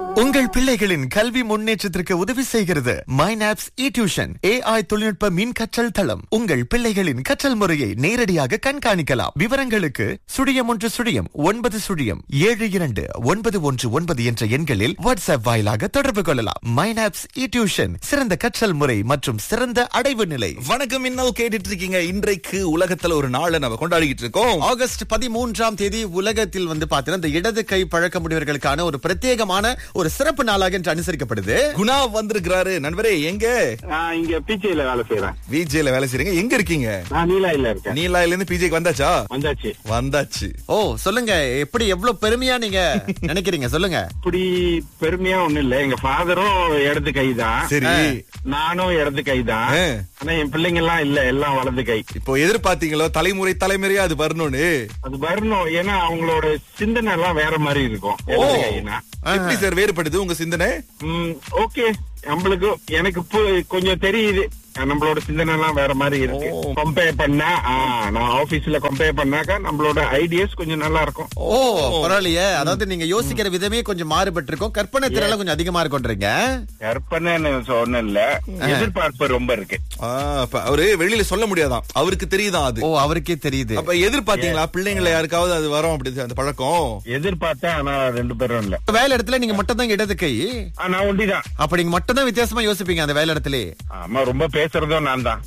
உங்கள் பிள்ளைகளின் கல்வி முன்னேற்றத்திற்கு உதவி செய்கிறது மைனாப்ஸ் இ டியூஷன் ஏஐ தொழில்நுட்ப மின் கற்றல் தளம் உங்கள் பிள்ளைகளின் கற்றல் முறையை நேரடியாக கண்காணிக்கலாம் விவரங்களுக்கு சுழியம் ஒன்று சுழியம் ஒன்பது சுழியம் ஏழு இரண்டு ஒன்பது ஒன்று ஒன்பது என்ற எண்களில் வாட்ஸ்அப் வாயிலாக தொடர்பு கொள்ளலாம் மைனாப்ஸ் இ டியூஷன் சிறந்த கற்றல் முறை மற்றும் சிறந்த அடைவு நிலை வணக்கம் இன்னும் கேட்டுட்டு இருக்கீங்க இன்றைக்கு உலகத்துல ஒரு நாளை நம்ம கொண்டாடிக்கிட்டு இருக்கோம் ஆகஸ்ட் பதிமூன்றாம் தேதி உலகத்தில் வந்து பாத்தீங்கன்னா இந்த இடது கை பழக்க முடியவர்களுக்கான ஒரு பிரத்யேகமான ஒரு சிறப்பு நாளாக இன்று அனுசரிக்கப்படுது குணா வந்திருக்கிறாரு நண்பரே எங்க நான் இங்க பிஜேல வேலை செய்யறேன் விஜேல வேலை செய்றீங்க எங்க இருக்கீங்க நான் நீலாயில இருக்கேன் நீலாயில இருந்து பிஜேக்கு வந்தாச்சா வந்தாச்சு வந்தாச்சு ஓ சொல்லுங்க எப்படி எவ்வளவு பெருமையா நீங்க நினைக்கிறீங்க சொல்லுங்க இப்படி பெருமையா ஒண்ணும் இல்ல எங்க ஃபாதரும் இடது கை தான் சரி நானும் இடது கை தான் ஆ. ஆனா என் பிள்ளைங்க எல்லாம் இல்ல எல்லாம் வலது கை இப்போ எதிர்பார்த்தீங்களோ தலைமுறை தலைமுறையா அது வரணும்னு அது வரணும் ஏன்னா அவங்களோட சிந்தனை எல்லாம் வேற மாதிரி இருக்கும் இடது கைனா எப்படி சார் வேறுபடுது உங்க சிந்தனை ஓகே நம்மளுக்கு எனக்கு இப்போ கொஞ்சம் தெரியுது நம்மளோட சிந்தனை எல்லாம் வேற மாதிரி இருக்கு ஓ. கம்பேர் பண்ணா ஆ, நான் ஆபீஸ்ல கம்பேர் பண்ணாக்கா நம்மளோட ஐடியாஸ் கொஞ்சம் நல்லா இருக்கும் ஓ பரவாயில்லையே அதாவது நீங்க யோசிக்கிற விதமே கொஞ்சம் மாறுபட்டு இருக்கும் கற்பனை திறன் கொஞ்சம் அதிகமா இருக்கும்ன்றீங்க கற்பனைன்னு சொன்ன இல்ல எதிர்பார்ப்பு ரொம்ப இருக்கு ஆ, அப்ப அவரு வெளியில சொல்ல முடியாதாம் அவருக்கு தெரியுதான் அது ஓ அவருக்கே தெரியுது அப்ப எதிர்பார்த்தீங்களா பிள்ளைங்களை யாருக்காவது அது வரும் அப்படி அந்த பழக்கம் எதிர்பார்த்தேன் ஆனா ரெண்டு பேரும் இல்ல வேலை இடத்துல நீங்க மட்டும் தான் இடது கை ஆ, நான் ஒண்டிதான் அப்ப நீங்க மட்டும் தான் வித்தியாசமா யோசிப்பீங்க அந்த வேலை இடத்துல ஆமா ரொம்ப பேசுறதும் நான் தான்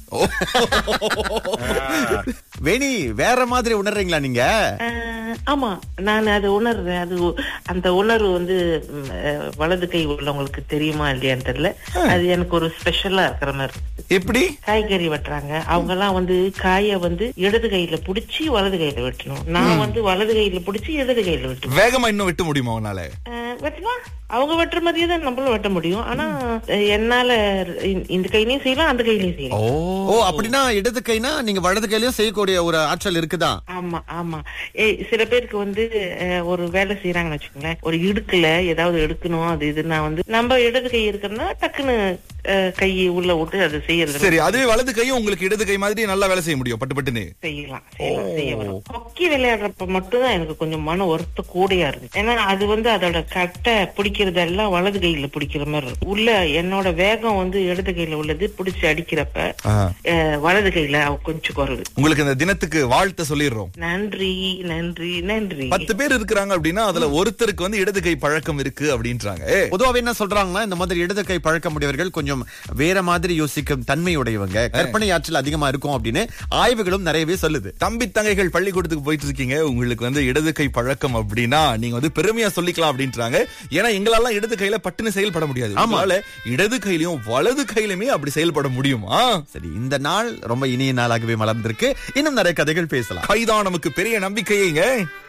வேணி வேற மாதிரி உணர்றீங்களா நீங்க ஆஹ் ஆமா நான் அது உணர்றேன் அது ஒ- அந்த உணர்வு வந்து ம், அஹ், வலது கை உள்ளவங்களுக்கு தெரியுமா இல்லையான்னு தெரியல அது எனக்கு ஒரு ஸ்பெஷலா இருக்கிற மாதிரி இருக்கு. எப்படி காய்கறி வெட்டுறாங்க அவங்க எல்லாம் வந்து காய வந்து இடது கையில புடிச்சு வலது கையில வெட்டணும் நான் வந்து வலது கையில புடிச்சு இடது கையில வெட்டணும் வேகமா இன்னும் வெட்ட முடியுமா உன்னால ஆஹ் வெட்டலாம் அவங்க வெட்டுற மாதிரியே தான் நம்மளும் வெட்ட முடியும் ஆனா அஹ், என்னால இந்த- இந்த கையிலயும் செய்யலாம் அந்த கையிலயும் செய்யலாம் ஓ அப்படின்னா இடது கைனா நீங்க வலது கையிலயும் செய்யக்கூடிய ஒரு ஆற்றல் இருக்குதான் ஆமா ஆமா ஏய் சில பேருக்கு வந்து அஹ், ஒரு வேலை செய்யறாங்கன்னு வச்சுக்கோங்களேன் ஒரு இடுக்குல ஏதாவது எடுக்கணும் அது இதுனா வந்து நம்ம இடது கை இருக்குன்னா டக்குன்னு அஹ், கையை உள்ள விட்டு அதை செய்யறது சரி அதுவே வலது கையும் உங்களுக்கு இடது கை மாதிரி நல்லா வேலை செய்ய முடியும் பட்டு பட்டுன்னு செய்யலாம் செய்யலாம் செய்ய வரும் ஹாக்கி விளையாடுறப்ப மட்டும் தான் எனக்கு கொஞ்சம் மன வருத்த கூடையா இருக்கு ஏன்னா அது வந்து அதோட கட்டை பிடிக்கிறதெல்லாம் வலது கையில பிடிக்கிற மாதிரி இருக்கும் உள்ள என்னோட வேகம் வந்து இடது கையில உள்ளது பிடிச்சு அடிக்கிறப்ப அஹ், வலது கையில அவ கொஞ்சம் குறைவு உங்களுக்கு இந்த தினத்துக்கு வாழ்த்த சொல்லிடுறோம் நன்றி நன்றி நன்றி பத்து பேர் இருக்கிறாங்க அப்படின்னா அதுல ஒருத்தருக்கு வந்து இடது கை பழக்கம் இருக்கு அப்படின்றாங்க ஏ, பொதுவாவே என்ன சொல்றாங்கன்னா இந்த மாதிரி இடது கை பழக்க முடியவர்கள் கொஞ்சம் வேற மாதிரி யோசிக்கும் தன்மையுடையவங்க கற்பனை ஆற்றல் அதிகமா இருக்கும் அப்படின்னு ஆய்வுகளும் நிறையவே சொல்லுது தம்பி தங்கைகள் பள்ளிக்கூடத்துக்கு போயிட்டு இருக்கீங்க உங்களுக்கு வந்து இடது கை பழக்கம் அப்படின்னா நீங்க வந்து பெருமையா சொல்லிக்கலாம் அப்படின்றாங்க ஏன்னா எங்களால இடது கையில பட்டுன்னு செயல்பட முடியாது அதனால இடது கையிலயும் வலது கையிலுமே அப்படி செயல்பட முடியுமா சரி இந்த நாள் ரொம்ப இனிய நாளாகவே மலர்ந்திருக்கு இன்னும் நிறைய கதைகள் பேசலாம் கைதான் நமக்கு பெரிய நம்பிக்கையேங்க